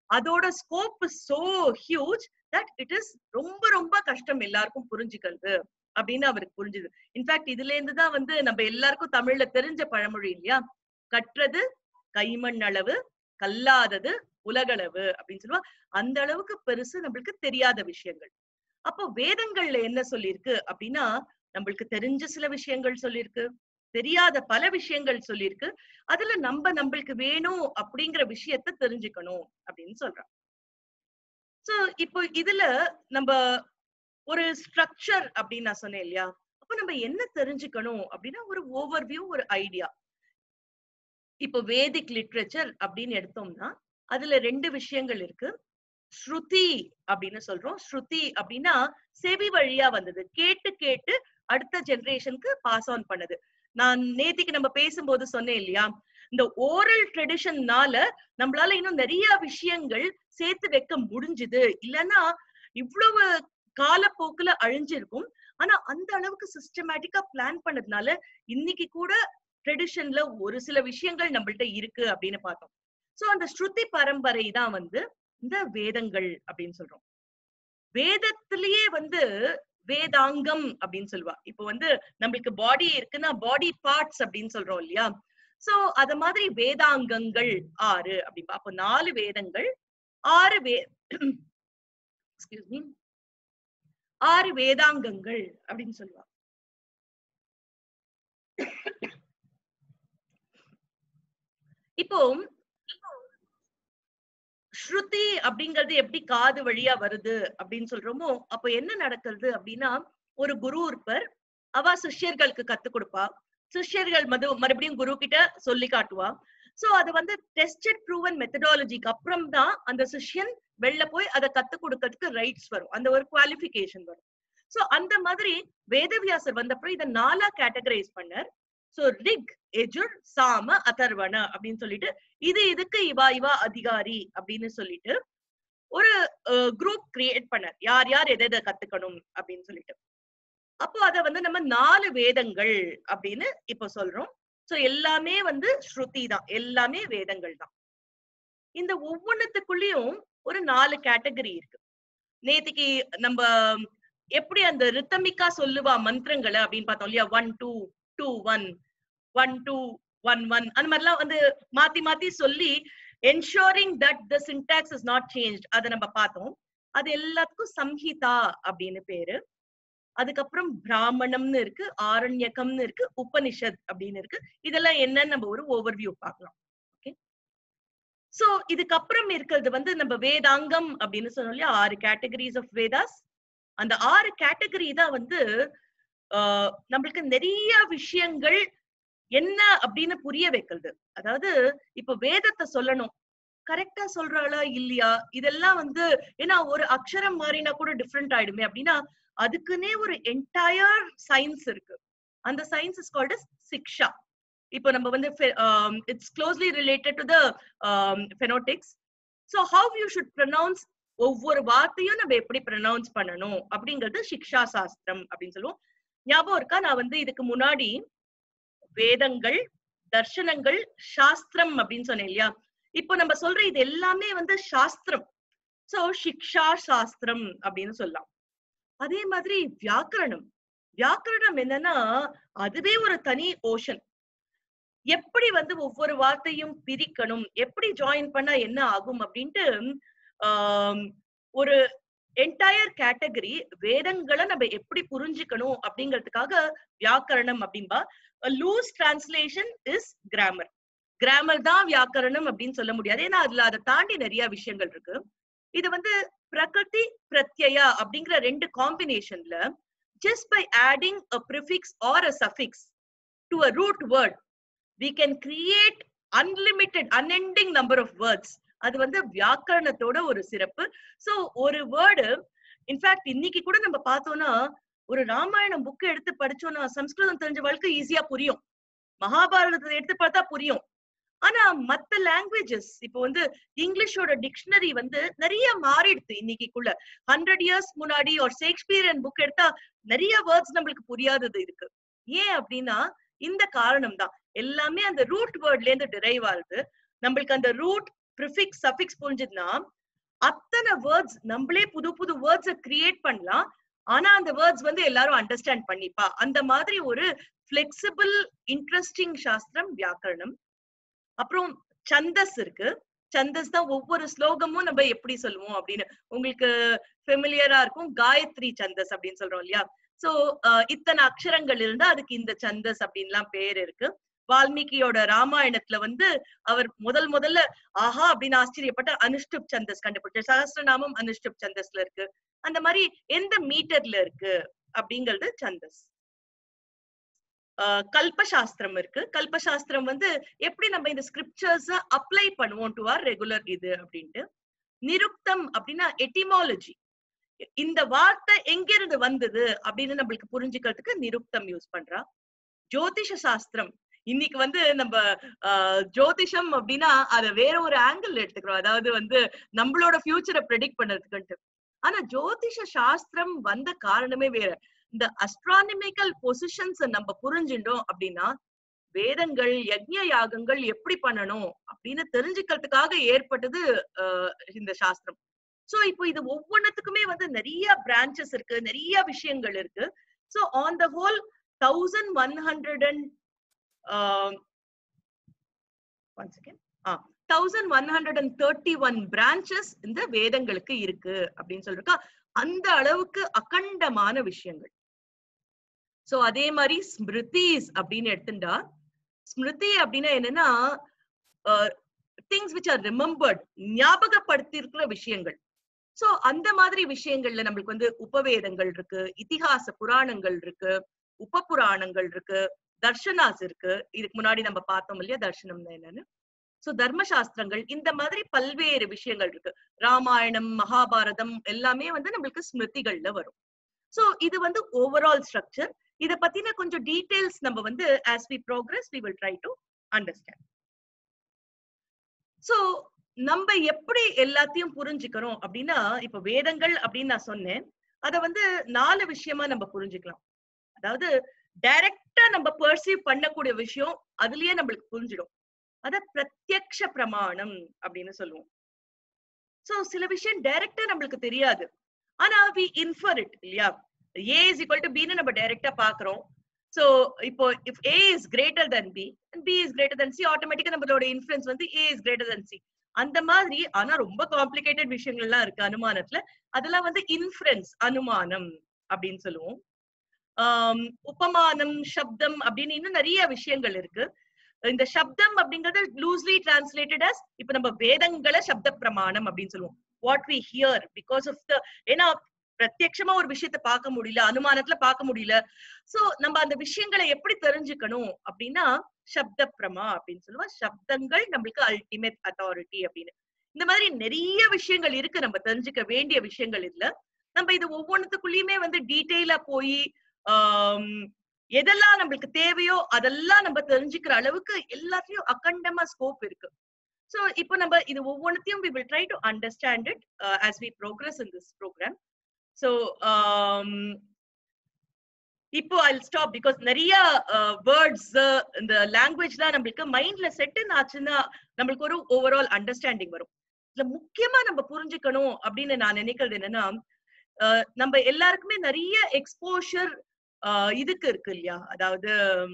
அதோட scope so huge that it is ரொம்ப ரொம்ப கஷ்டம் எல்லாருக்கும் புரிஞ்சுக்கிறது அப்படின்னு அவருக்கு புரிஞ்சுது இன்ஃபேக்ட் இதுல இருந்து தான் வந்து நம்ம எல்லாருக்கும் தமிழ்ல தெரிஞ்ச பழமொழி இல்லையா கற்றது கைமண் அளவு கல்லாதது உலகளவு அப்படின்னு சொல்லுவா அந்த அளவுக்கு பெருசு நம்மளுக்கு தெரியாத விஷயங்கள் அப்போ வேதங்கள்ல என்ன சொல்லியிருக்கு அப்படின்னா நம்மளுக்கு தெரிஞ்ச சில விஷயங்கள் சொல்லியிருக்கு தெரியாத பல விஷயங்கள் சொல்லியிருக்கு அதுல நம்ம நம்மளுக்கு வேணும் அப்படிங்கிற விஷயத்த தெரிஞ்சுக்கணும் அப்படின்னு சொல்றான் சோ இப்போ இதுல நம்ம ஒரு ஸ்ட்ரக்சர் அப்படின்னு நான் சொன்னேன் இல்லையா அப்ப நம்ம என்ன தெரிஞ்சுக்கணும் அப்படின்னா ஒரு ஓவர்வியூ ஒரு ஐடியா இப்போ வேதிக் லிட்ரேச்சர் அப்படின்னு எடுத்தோம்னா அதுல ரெண்டு விஷயங்கள் இருக்கு ஸ்ருதி அப்படின்னு சொல்றோம் ஸ்ருதி அப்படின்னா செவி வழியா வந்தது கேட்டு கேட்டு அடுத்த ஜெனரேஷனுக்கு பாஸ் ஆன் பண்ணது நான் நேத்திக்கு நம்ம பேசும்போது சொன்னேன் இல்லையா இந்த ஓரல் ட்ரெடிஷன்னால நம்மளால இன்னும் நிறைய விஷயங்கள் சேர்த்து வைக்க முடிஞ்சுது இல்லைன்னா இவ்வளவு காலப்போக்குல அழிஞ்சிருக்கும் ஆனா அந்த அளவுக்கு சிஸ்டமேட்டிக்கா பிளான் பண்ணதுனால இன்னைக்கு கூட ட்ரெடிஷன்ல ஒரு சில விஷயங்கள் நம்மள்ட்ட இருக்கு அப்படின்னு பார்த்தோம் சோ அந்த ஸ்ருதி பரம்பரை தான் வந்து இந்த வேதங்கள் அப்படின்னு சொல்றோம் வேதத்திலேயே வந்து வேதாங்கம் அப்படின்னு சொல்லுவா இப்போ வந்து நம்மளுக்கு பாடி இருக்குன்னா பாடி பார்ட்ஸ் அப்படின்னு சொல்றோம் இல்லையா சோ அத மாதிரி வேதாங்கங்கள் ஆறு அப்படின்பா அப்போ நாலு வேதங்கள் ஆறு வே எக்ஸ்கியூஸ் மீ ஆறு வேதாங்கங்கள் அப்படின்னு சொல்லுவா இப்போ ஸ்ருதி அப்படிங்கிறது எப்படி காது வழியா வருது அப்படின்னு சொல்றோமோ அப்ப என்ன நடக்கிறது அப்படின்னா ஒரு குரு இருப்பர் அவ சிஷ்யர்களுக்கு கத்து கொடுப்பா சிஷ்யர்கள் மது மறுபடியும் குரு கிட்ட சொல்லி காட்டுவா சோ அது வந்து டெஸ்டட் ப்ரூவன் மெத்தடாலஜிக்கு அப்புறம் தான் அந்த சிஷ்யன் வெளில போய் அதை கத்து கொடுக்கறதுக்கு ரைட்ஸ் வரும் அந்த ஒரு குவாலிபிகேஷன் வரும் சோ அந்த மாதிரி வேதவியாசர் வந்தப்பறம் இதை நாலா கேட்டகரைஸ் பண்ணார் சோ ரிக் எஜுர் சாம அதர்வண அப்படின்னு சொல்லிட்டு இது இதுக்கு இவா இவா அதிகாரி அப்படின்னு சொல்லிட்டு ஒரு குரூப் கிரியேட் பண்ணார் யார் யார் எதை எதை கத்துக்கணும் அப்படின்னு சொல்லிட்டு அப்போ அத வந்து நம்ம நாலு வேதங்கள் அப்படின்னு இப்ப சொல்றோம் சோ எல்லாமே வந்து ஸ்ருதி தான் எல்லாமே வேதங்கள் தான் இந்த ஒவ்வொன்னுத்துக்குள்ளயும் ஒரு நாலு கேட்டகரி இருக்கு நேத்திக்கு நம்ம எப்படி அந்த ரித்தமிக்கா சொல்லுவா மந்திரங்களை அப்படின்னு பார்த்தோம் இல்லையா one two two one one two one one அந்த மாதிரிலாம் வந்து மாத்தி மாத்தி சொல்லி ensuring that the syntax is not change அதை நம்ம பார்த்தோம் அது எல்லாத்துக்கும் சம்ஹிதா அப்படின்னு பேரு அதுக்கப்புறம் பிராமணம்னு இருக்கு ஆரண்யகம்னு இருக்கு உபனிஷத் அப்படின்னு இருக்கு இதெல்லாம் என்னன்னு நம்ம ஒரு ஓவர்வியூ பார்க்கலாம் ஓகே சோ இதுக்கப்புறம் இருக்கிறது வந்து நம்ம வேதாங்கம் அப்படின்னு சொன்னோம் இல்லையா ஆறு கேட்டகரிஸ் ஆஃப் வேதாஸ் அந்த ஆறு கேட்டகரி தான் வந்து ஆஹ் நம்மளுக்கு நிறைய விஷயங்கள் என்ன அப்படின்னு புரிய வைக்கிறது அதாவது இப்ப வேதத்தை சொல்லணும் கரெக்டா சொல்றாளா இல்லையா இதெல்லாம் வந்து ஏன்னா ஒரு அக்ஷரம் மாறினா கூட டிஃப்ரெண்ட் ஆயிடுமே அப்படின்னா அதுக்குன்னே ஒரு என்டையர் சயின்ஸ் இருக்கு அந்த சயின்ஸ் இஸ் கால்ட் சிக்ஷா இப்போ நம்ம வந்து it's closely related to the phonetics so how you should pronounce ஒவ்வொரு வார்த்தையும் நம்ம எப்படி ப்ரொனவுன்ஸ் பண்ணணும் அப்படிங்கிறது சிக்ஷா சாஸ்திரம் அப்படின்னு சொல்லுவோம் ஞாபகம் இருக்கா நான் வந்து இதுக்கு முன்னாடி வேதங்கள் தர்ஷனங்கள் சாஸ்திரம் அப்படின்னு சொன்னேன் இல்லையா இப்போ நம்ம சொல்ற இது எல்லாமே வந்து சாஸ்திரம் சோ சிக்ஷா சாஸ்திரம் அப்படின்னு சொல்லலாம் அதே மாதிரி வியாக்கரணம் வியாக்கரணம் என்னன்னா அதுவே ஒரு தனி ஓஷன் எப்படி வந்து ஒவ்வொரு வார்த்தையும் பிரிக்கணும் எப்படி ஜாயின் பண்ணா என்ன ஆகும் அப்படின்ட்டு ஆஹ் ஒரு என்டையர் கேட்டகரி வேதங்களை நம்ம எப்படி புரிஞ்சுக்கணும் அப்படிங்கிறதுக்காக வியாக்கரணம் அப்படின்பா loose translation is grammar grammar தான் வியாக்கரணம் அப்படின்னு சொல்ல முடியாது ஏன்னா அதுல அதை தாண்டி நிறைய விஷயங்கள் இருக்கு இது வந்து பிரகிருதி பிரத்யயா அப்படிங்கிற ரெண்டு காம்பினேஷன்ல just by adding a prefix or a suffix to a root word we can create unlimited unending number of words அது வந்து வியாக்கரணத்தோட ஒரு சிறப்பு சோ ஒரு வேர்டு இன்ஃபேக்ட் இன்னைக்கு கூட நம்ம பார்த்தோம்னா ஒரு ராமாயணம் புக் எடுத்து படிச்சோம்னா சம்ஸ்கிருதம் தெரிஞ்சவளுக்கு ஈஸியா புரியும் மகாபாரதத்தை எடுத்து பார்த்தா புரியும் ஆனா மத்த லாங்குவேஜஸ் இப்போ வந்து இங்கிலீஷோட டிக்ஷனரி வந்து நிறைய மாறிடுது இன்னைக்குள்ள ஹண்ட்ரட் இயர்ஸ் முன்னாடி ஒரு ஷேக்ஸ்பியரியன் புக் எடுத்தா நிறைய வேர்ட்ஸ் நம்மளுக்கு புரியாதது இருக்கு ஏன் அப்படின்னா இந்த காரணம் தான் எல்லாமே அந்த ரூட் வேர்ட்ல இருந்து டிரைவ் ஆகுது நம்மளுக்கு அந்த ரூட் ப்ரிஃபிக்ஸ் சஃபிக்ஸ் புரிஞ்சதுன்னா அத்தனை வேர்ட்ஸ் நம்மளே புது புது வேர்ட்ஸ கிரியேட் பண்ணலாம் ஆனா அந்த வேர்ட்ஸ் வந்து எல்லாரும் அண்டர்ஸ்டாண்ட் பண்ணிப்பா அந்த மாதிரி ஒரு பிளெக்சிபிள் இன்ட்ரெஸ்டிங் சாஸ்திரம் வியாக்கரணம் அப்புறம் சந்தஸ் இருக்கு சந்தஸ் தான் ஒவ்வொரு ஸ்லோகமும் நம்ம எப்படி சொல்லுவோம் அப்படின்னு உங்களுக்கு ஃபெமிலியரா இருக்கும் காயத்ரி சந்தஸ் அப்படின்னு சொல்றோம் இல்லையா சோ இத்தனை அக்ஷரங்கள் இருந்தா அதுக்கு இந்த சந்தஸ் அப்படின்லாம் பேர் இருக்கு வால்மீகியோட ராமாயணத்துல வந்து அவர் முதல் முதல்ல ஆஹா அப்படின்னு ஆச்சரியப்பட்ட அனுஷ்டுப் சந்தஸ் கண்டுபிடிச்சார் சகஸ்ரநாமம் அனுஷ்டுப் சந்தஸ்ல இருக்கு அந்த மாதிரி எந்த மீட்டர்ல இருக்கு அப்படிங்கிறது சந்தஸ் கல்பசாஸ்திரம் இருக்கு கல்பசாஸ்திரம் வந்து எப்படி நம்ம இந்த ஸ்கிரிப்சர்ஸ் அப்ளை பண்ணுவோம் டு ஆர் ரெகுலர் இது அப்படின்ட்டு நிருக்தம் அப்படின்னா எட்டிமாலஜி இந்த வார்த்தை எங்கிருந்து வந்தது அப்படின்னு நம்மளுக்கு புரிஞ்சுக்கிறதுக்கு நிருக்தம் யூஸ் பண்றா ஜோதிஷ சாஸ்திரம் இன்னைக்கு வந்து நம்ம ஜோதிஷம் அப்படின்னா அத வேற ஒரு ஆங்கிள் எடுத்துக்கிறோம் அதாவது வந்து நம்மளோட ஃபியூச்சரை ப்ரெடிக்ட் பண்றதுக்குன்ட்டு ஆனா ஜோதிஷ சாஸ்திரம் வந்த காரணமே வேற இந்த அஸ்ட்ரானமிக்கல் பொசிஷன்ஸ் நம்ம புரிஞ்சுட்டோம் அப்படின்னா வேதங்கள் யஜ்ய யாகங்கள் எப்படி பண்ணணும் அப்படின்னு தெரிஞ்சுக்கிறதுக்காக ஏற்பட்டது இந்த சாஸ்திரம் சோ இப்போ இது ஒவ்வொன்னுத்துக்குமே வந்து நிறைய பிரான்ச்சஸ் இருக்கு நிறைய விஷயங்கள் இருக்கு so on the whole thousand one hundred and one second ah thousand one hundred and thirty one branches இந்த வேதங்களுக்கு இருக்கு அப்படின்னு சொல்லிருக்கா அந்த அளவுக்கு அகண்டமான விஷயங்கள் சோ அதே மாதிரி ஸ்மிருதிஸ் அப்படின்னு எடுத்துட்டா ஸ்மிருதி அப்படின்னா என்னன்னா திங்ஸ் விச் ஆர் ரிமெம்பர்ட் ஞாபகப்படுத்தி இருக்கிற விஷயங்கள் சோ அந்த மாதிரி விஷயங்கள்ல நம்மளுக்கு வந்து உபவேதங்கள் இருக்கு இதிகாச புராணங்கள் இருக்கு உப புராணங்கள் இருக்கு தர்ஷனாஸ் இருக்கு இதுக்கு முன்னாடி நம்ம பார்த்தோம் இல்லையா தர்ஷனம்னா என்னன்னு சோ தர்மசாஸ்திரங்கள் இந்த மாதிரி பல்வேறு விஷயங்கள் இருக்கு ராமாயணம் மகாபாரதம் எல்லாமே வந்து நம்மளுக்கு ஸ்மிருதிகள்ல வரும் சோ இது வந்து ஓவரால் ஸ்ட்ரக்சர் இத பத்தின கொஞ்சம் டீடைல்ஸ் நம்ம வந்து as we progress we will try to understand so நம்ம எப்படி எல்லாத்தையும் புரிஞ்சுக்கிறோம் அப்படின்னா இப்ப வேதங்கள் அப்படின்னு நான் சொன்னேன் அத வந்து நாலு விஷயமா நம்ம புரிஞ்சுக்கலாம் அதாவது டைரக்டா நம்ம பர்சீவ் பண்ணக்கூடிய விஷயம் அதுலயே நம்மளுக்கு புரிஞ்சிடும் அத பிரத்யக்ஷ பிரமாணம் அப்படின்னு சொல்லுவோம் சோ சில விஷயம் டைரக்டா நம்மளுக்கு தெரியாது ஆனா வி இன்ஃபர் இட் இல்லையா ஏ இஸ் ஈக்குவல் டு பின்னு நம்ம டைரக்டா பாக்குறோம் சோ இப்போ if A is greater than B and B is greater than C ஆட்டோமேட்டிக்கா நம்மளோட இன்ஃபுளுன்ஸ் வந்து A is greater than C அந்த மாதிரி ஆனா ரொம்ப காம்ப்ளிகேட்டட் விஷயங்கள்லாம் இருக்கு அனுமானத்துல அதெல்லாம் வந்து இன்ஃபுரன்ஸ் அனுமானம் அப்படின்னு சொல்லுவோம் ஆஹ் உபமானம் சப்தம் அப்படின்னு இன்னும் நிறைய விஷயங்கள் இருக்கு இந்த சப்தம் அப்படிங்கறது லூஸ்லி டிரான்ஸ்லேட்டட் அஸ் இப்ப நம்ம வேதங்களை சப்த பிரமாணம் அப்படின்னு சொல்லுவோம் what we hear because of the ஏன்னா பிரத்யட்சமா ஒரு விஷயத்த பார்க்க முடியல அனுமானத்துல பார்க்க முடியல சோ நம்ம அந்த விஷயங்களை எப்படி தெரிஞ்சுக்கணும் அப்படின்னா சப்த பிரமா அப்படின்னு சொல்லுவோம் சப்தங்கள் நம்மளுக்கு அல்டிமேட் அத்தாரிட்டி அப்படின்னு இந்த மாதிரி நிறைய விஷயங்கள் இருக்கு நம்ம தெரிஞ்சுக்க வேண்டிய விஷயங்கள் இல்ல நம்ம இது ஒவ்வொன்றுத்துக்குள்ளயுமே வந்து டீட்டெயிலா போய் ஆஹ் எதெல்லாம் நம்மளுக்கு தேவையோ அதெல்லாம் நம்ம தெரிஞ்சுக்கிற அளவுக்கு எல்லாத்தையும் அகண்டமா ஸ்கோப் இருக்கு சோ இப்போ நம்ம இது ஒவ்வொன்றத்தையும் we will try to understand it as we progress in this programme so இப்போ ஐ ஸ்டாப் பிகாஸ் நிறைய வேர்ட்ஸ் இந்த லாங்குவேஜ்லாம் நம்மளுக்கு மைண்ட்ல செட்டின் ஆச்சுன்னா நம்மளுக்கு ஒரு ஓவரால் அண்டர்ஸ்டாண்டிங் வரும் இதுல முக்கியமா நம்ம புரிஞ்சுக்கணும் அப்படின்னு நான் நினைக்கிறது என்னன்னா நம்ம எல்லாருக்குமே நிறைய எக்ஸ்போஷர் இதுக்கு இருக்கு இல்லையா அதாவது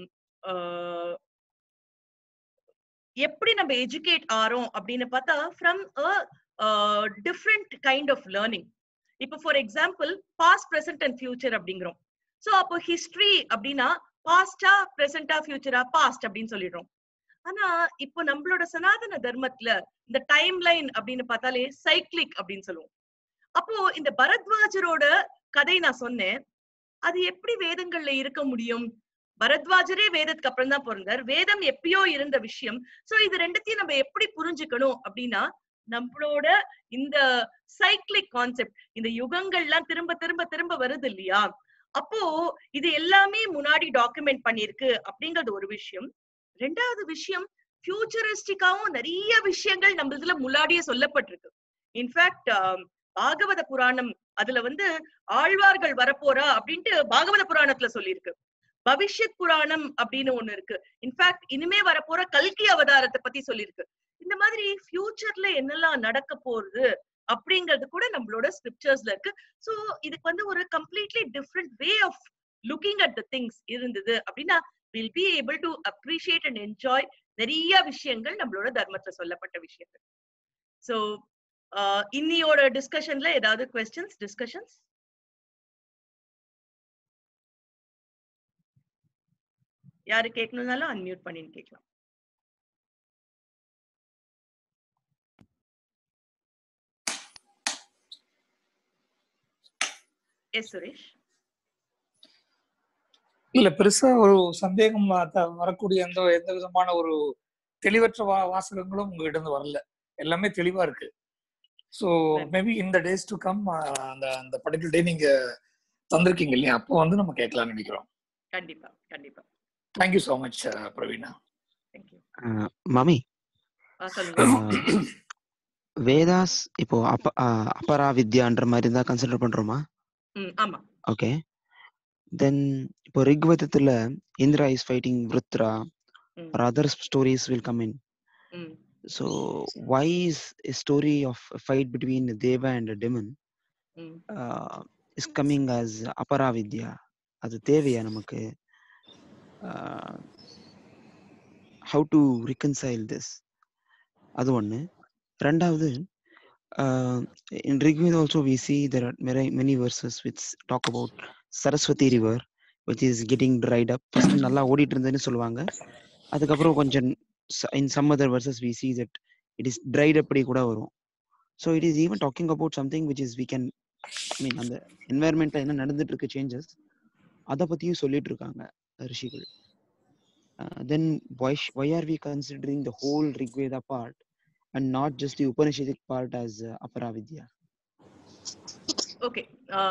எப்படி நம்ம எஜுகேட் ஆறோம் அப்படின்னு பார்த்தா from a different kind of learning இப்போ for example past present and future அப்படிங்கிறோம் சோ அப்போ ஹிஸ்டரி அப்படின்னா பாஸ்டா பிரசன்டா ஃபியூச்சரா பாஸ்ட் அப்படின்னு சொல்லிடுறோம் ஆனா இப்போ நம்மளோட சனாதன தர்மத்துல இந்த டைம் லைன் அப்படின்னு பார்த்தாலே சைக்ளிக் அப்படின்னு சொல்லுவோம் அப்போ இந்த பரத்வாஜரோட கதை நான் சொன்னேன் அது எப்படி வேதங்கள்ல இருக்க முடியும் பரத்வாஜரே வேதத்துக்கு அப்புறம் தான் பிறந்தார் வேதம் எப்பயோ இருந்த விஷயம் சோ இது ரெண்டுத்தையும் நம்ம எப்படி புரிஞ்சுக்கணும் அப்படின்னா நம்மளோட இந்த சைக்ளிக் கான்செப்ட் இந்த யுகங்கள்லாம் திரும்ப திரும்ப திரும்ப வருது இல்லையா அப்போ இது எல்லாமே முன்னாடி டாக்குமெண்ட் பண்ணிருக்கு அப்படிங்கிறது ஒரு விஷயம் ரெண்டாவது விஷயம் ஃபியூச்சரிஸ்டிக்காவும் நிறைய விஷயங்கள் நம்ம இதுல முன்னாடியே சொல்லப்பட்டிருக்கு இன்ஃபேக்ட் பாகவத புராணம் அதுல வந்து ஆழ்வார்கள் வரப்போறா அப்படின்ட்டு பாகவத புராணத்துல சொல்லியிருக்கு பவிஷ்யத் புராணம் அப்படின்னு ஒண்ணு இருக்கு இன்ஃபேக்ட் இனிமே வரப்போற கல்கி அவதாரத்தை பத்தி சொல்லியிருக்கு இந்த மாதிரி ஃபியூச்சர்ல என்னெல்லாம் நடக்க போறது அப்படிங்கிறது கூட நம்மளோட ஸ்கிரிப்சர்ஸ்ல இருக்கு சோ இதுக்கு வந்து ஒரு completely different way of looking at the things இருந்தது அப்படின்னா will be able to appreciate and enjoy நிறைய விஷயங்கள் நம்மளோட தர்மத்துல சொல்லப்பட்ட விஷயங்கள் சோ இன்னியோட டிஸ்கஷன்ல ஏதாவது கொஸ்டின்ஸ் டிஸ்கஷன்ஸ் யாரு கேட்கணும்னாலும் அன்மியூட் பண்ணின்னு கேட்கலாம் எஸ் சுரேஷ் இல்ல பெருசா ஒரு சந்தேகம் வ- வரக்கூடிய எந்த எந்த விதமான ஒரு தெளிவற்ற வா வாசகங்களும் உங்ககிட்ட இருந்து வரல எல்லாமே தெளிவா இருக்கு ஸோ மேபி இந்த டேஸ் டு கம் அந்த அந்த பர்டிகுலர் டே நீங்க தந்திருக்கீங்க இல்லையா அப்போ வந்து நம்ம கேட்கலாம்னு நினைக்கிறோம் கண்டிப்பா கண்டிப்பா thank you so much Praveena thank you மமி சொல்லுங்க வேதாஸ் இப்போ அப்ப ஆஹ் அபரா வித்யான்ற மாதிரி தான் கன்சிடர் பண்றோமா ம் ஆமா ஓகே தென் இப்போ ரிக்வேதத்துல Indra is fighting Vritra hmm or other stories will come in ம் so why is a story of a fight between a deva and a demon ம் uh, is coming as aparavidya அது தேவையா நமக்கு how to reconcile this அது ஒண்ணு ரெண்டாவது uh, in Rigveda also we see there are many, many verses which talk about Saraswati river which is getting dried up first நல்லா ஓடிட்டு இருந்ததுன்னு சொல்லுவாங்க அதுக்கப்புறம் கொஞ்சம் s- in some other verses we see that it is dried up கூட வரும் so it is even talking about something which is we can I mean அந்த environmentல என்ன நடந்துட்டு இருக்கு சேஞ்சஸ் அதை பத்தியும் சொல்லிட்டு இருக்காங்க ரிஷிகள் then why sh- why are we considering the whole Rigveda part and not just the Upanishadic part as uh, Aparavidya? Okay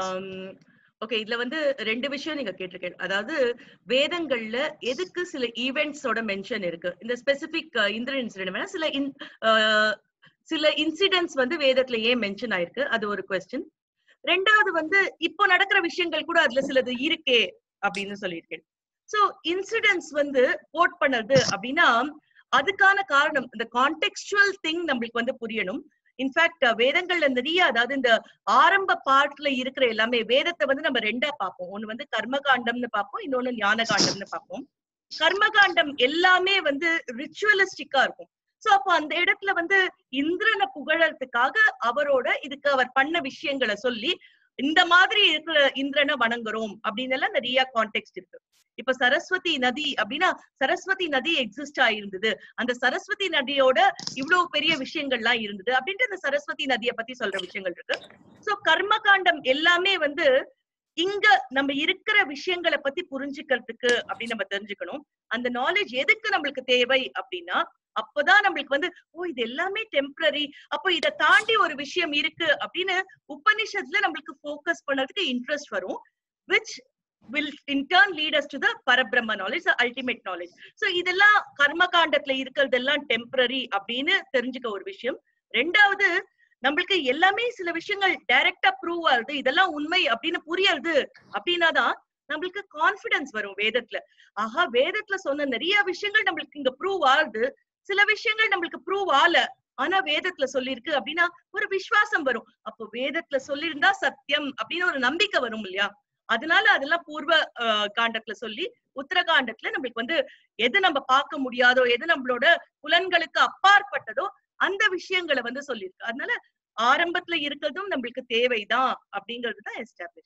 okay இதுல வந்து ரெண்டு விஷயம் நீங்க கேட்டிருக்கீங்க அதாவது வேதங்கள்ல எதுக்கு சில ஈவெண்ட்ஸோட மென்ஷன் இருக்கு இந்த ஸ்பெசிபிக் இந்திரன் இன்சிடென்ட் வேணா சில in- ஆஹ் சில இன்சிடென்ட்ஸ் வந்து வேதத்துல ஏன் மென்ஷன் ஆயிருக்கு அது ஒரு கொஸ்டின் ரெண்டாவது வந்து இப்போ நடக்கிற விஷயங்கள் கூட அதுல சிலது இருக்கே அப்படின்னு சொல்லியிருக்கேன் சோ இன்சிடென்ட்ஸ் வந்து கோட் பண்ணது அப்படின்னா அதுக்கான காரணம் இந்த கான்டெக்சுவல் திங் நம்மளுக்கு வந்து புரியணும் இன்ஃபேக்ட் வேதங்கள்ல நிறைய அதாவது இந்த ஆரம்ப பார்ட்ல இருக்கிற எல்லாமே வேதத்தை வந்து நம்ம ரெண்டா பார்ப்போம் ஒண்ணு வந்து கர்மகாண்டம்னு பார்ப்போம் இன்னொன்னு ஞான காண்டம்னு பார்ப்போம் கர்மகாண்டம் எல்லாமே வந்து ரிச்சுவலிஸ்டிக்கா இருக்கும் சோ அப்போ அந்த இடத்துல வந்து இந்திரனை புகழறதுக்காக அவரோட இதுக்கு அவர் பண்ண விஷயங்களை சொல்லி இந்த மாதிரி இருக்கிற இந்திரனை வணங்குறோம் அப்படின்னு எல்லாம் நிறைய கான்டெக்ட் இருக்கு இப்ப சரஸ்வதி நதி அப்படின்னா சரஸ்வதி நதி எக்ஸிஸ்ட் ஆயிருந்தது அந்த சரஸ்வதி நதியோட இவ்வளவு பெரிய விஷயங்கள்லாம் இருந்தது அப்படின்ட்டு அந்த சரஸ்வதி நதியை பத்தி சொல்ற விஷயங்கள் இருக்கு சோ கர்மகாண்டம் எல்லாமே வந்து இங்க நம்ம இருக்கிற விஷயங்களை பத்தி புரிஞ்சுக்கிறதுக்கு அப்படின்னு நம்ம தெரிஞ்சுக்கணும் அந்த நாலேஜ் எதுக்கு நம்மளுக்கு தேவை அப்படின்னா அப்பதான் நம்மளுக்கு வந்து ஓ இது எல்லாமே டெம்பரரி அப்போ இதை தாண்டி ஒரு விஷயம் இருக்கு அப்படின்னு உபனிஷத்துல நம்மளுக்கு ஃபோக்கஸ் பண்ணறதுக்கு இன்ட்ரெஸ்ட் வரும் which will in turn lead us to the பரபிரம்ம knowledge the ultimate knowledge so இதெல்லாம் கர்மகாண்டத்துல இருக்கிறதெல்லாம் டெம்பரரி அப்படின்னு தெரிஞ்சுக்க ஒரு விஷயம் ரெண்டாவது நம்மளுக்கு எல்லாமே சில விஷயங்கள் டைரக்டா ப்ரூவ் ஆகுது இதெல்லாம் உண்மை அப்படின்னு புரியுது அப்படின்னாதான் நம்மளுக்கு கான்பிடன்ஸ் வரும் வேதத்துல ஆஹா வேதத்துல சொன்ன நிறைய விஷயங்கள் நம்மளுக்கு இங்க ப்ரூவ் ஆகுது சில விஷயங்கள் நம்மளுக்கு ப்ரூவ் ஆல ஆனா வேதத்துல சொல்லியிருக்கு அப்படின்னா ஒரு விசுவாசம் வரும் அப்போ வேதத்துல சொல்லியிருந்தா சத்தியம் அப்படின்னு ஒரு நம்பிக்கை வரும் இல்லையா அதனால அதெல்லாம் பூர்வ ஆஹ், காண்டத்துல சொல்லி உத்தரகாண்டத்துல நம்மளுக்கு வந்து எது நம்ம பார்க்க முடியாதோ எது நம்மளோட புலன்களுக்கு அப்பாற்பட்டதோ அந்த விஷயங்களை வந்து சொல்லியிருக்கு அதனால ஆரம்பத்துல இருக்கிறதும் நம்மளுக்கு தேவைதான் அப்படிங்கிறது தான் எஸ்டாப்ளிஷ்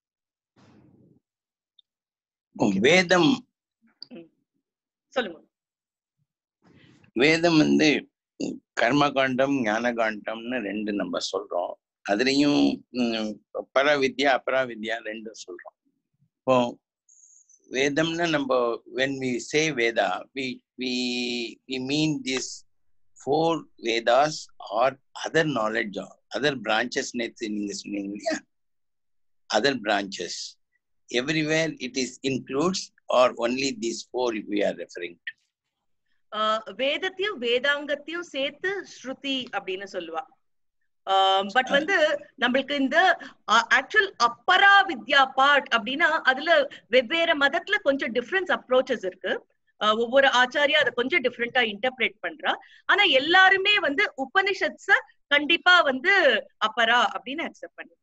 வேதம் சொல்லுங்க வேதம் வந்து கர்மகாண்டம் ஞானகாண்டம்னு ரெண்டு நம்ம சொல்றோம் அதுலயும் ம், பரவித்யா அபராவித்யா ரெண்டும் சொல்றோம் இப்போ வேதம்னு நம்ம when we say Veda we we we mean this four Vedas or other knowledge or other branches நேத்து நீங்க சொன்னீங்க இல்லையா other branches everywhere it is includes or only these four we are referring to ஆஹ் வேதத்தையும் வேதாங்கத்தையும் சேர்த்து ஸ்ருதி அப்படின்னு சொல்லுவா பட் வந்து நம்மளுக்கு இந்த ஆக்சுவல் அப்பரா வித்யா பார்ட் அப்படின்னா அதுல வெவ்வேறு மதத்துல கொஞ்சம் டிஃபரன்ஸ் அப்ரோச்சஸ் இருக்கு அஹ், ஒவ்வொரு ஆச்சாரியா அதை கொஞ்சம் டிஃப்ரெண்டா இன்டர்பிரேட் பண்றா ஆனா எல்லாருமே வந்து உபனிஷத்ஸ கண்டிப்பா வந்து அப்பரா அப்படின்னு அக்செப்ட் பண்ணி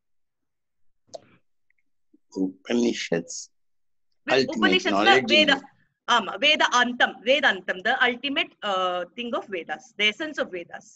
உபனிஷத்ஸ் Ultimate உபனிஷத்ல knowledge in வேத ஆமா வேத அந்தம் வேத அந்தம் the ultimate thing of Vedas the essence of Vedas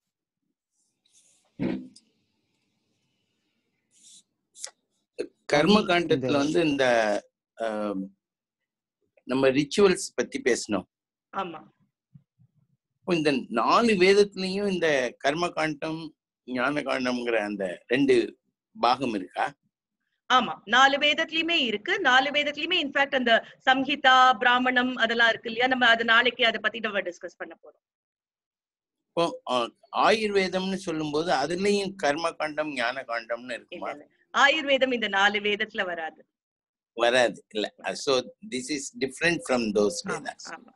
கர்ம இந்த- காண்டத்துல வந்து இந்த ஆம், நம்ம ரிச்சுவல்ஸ் பத்தி பேசணும் ஆமா இப்போ இந்த நாலு வேதத்துலயும் இந்த கர்ம காண்டம் ஞான காண்டம்ங்கிற அந்த ரெண்டு பாகம் இருக்கா ஆமா நாலு வேதத்துலயுமே இருக்கு நாலு வேதத்துலயுமே இன்ஃபேக்ட் அந்த சம்ஹிதா பிராமணம் அதெல்லாம் இருக்கு இல்லையா நம்ம அது நாளைக்கு அதை பத்தி நம்ம டிஸ்கஸ் பண்ண போறோம் இப்போ ஆ, ஆயுர்வேதம்னு சொல்லும்போது அதுலயும் கர்ம காண்டம் ஞான காண்டம்னு இல்ல, இருக்குமா இல்ல. ஆயுர்வேதம் இந்த நாலு வேதத்துல வராது வராது இல்ல so this is different from those ஆமா வேதாஸ் ஆமா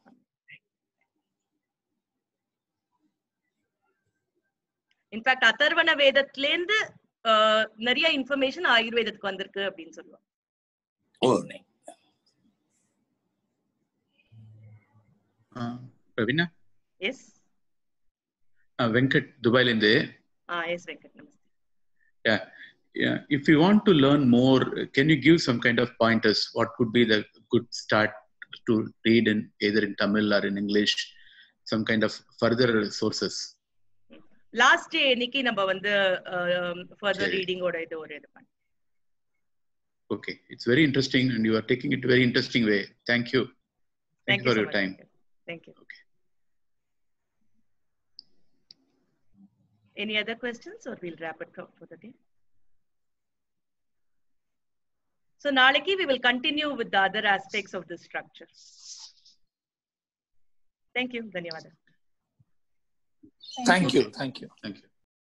இன்ஃபேக்ட் அதர்வண வேதத்துல இருந்து ஆஹ், நிறைய இன்ஃபர்மேஷன் ஆயுர்வேதத்துக்கு வந்திருக்கு அப்படின்னு சொல்லுவோம் oh Praveena yes uh, Venkat துபாயிலேருந்து ஆ எஸ் வெங்கட் நமஸ்தே yeah, if you want to learn more, can you give some kind of pointers? What would be the good start to read in either in Tamil or in English? Some kind of further sources. Last day இன்னைக்கு நம்ம வந்து further சரி. ரீடிங்கோட இது ஒரு இது பண்ணோம் Okay, it's very interesting, and you are taking it very interesting way. Thank you. Thank, Thank you for so your much, time. Venkat. Thank you. Okay. Any other questions or we'll wrap it up for the day? So Naliki, we will continue with the other aspects of the structure. Thank you. Dhanyawada. Thank you thank you Thank you.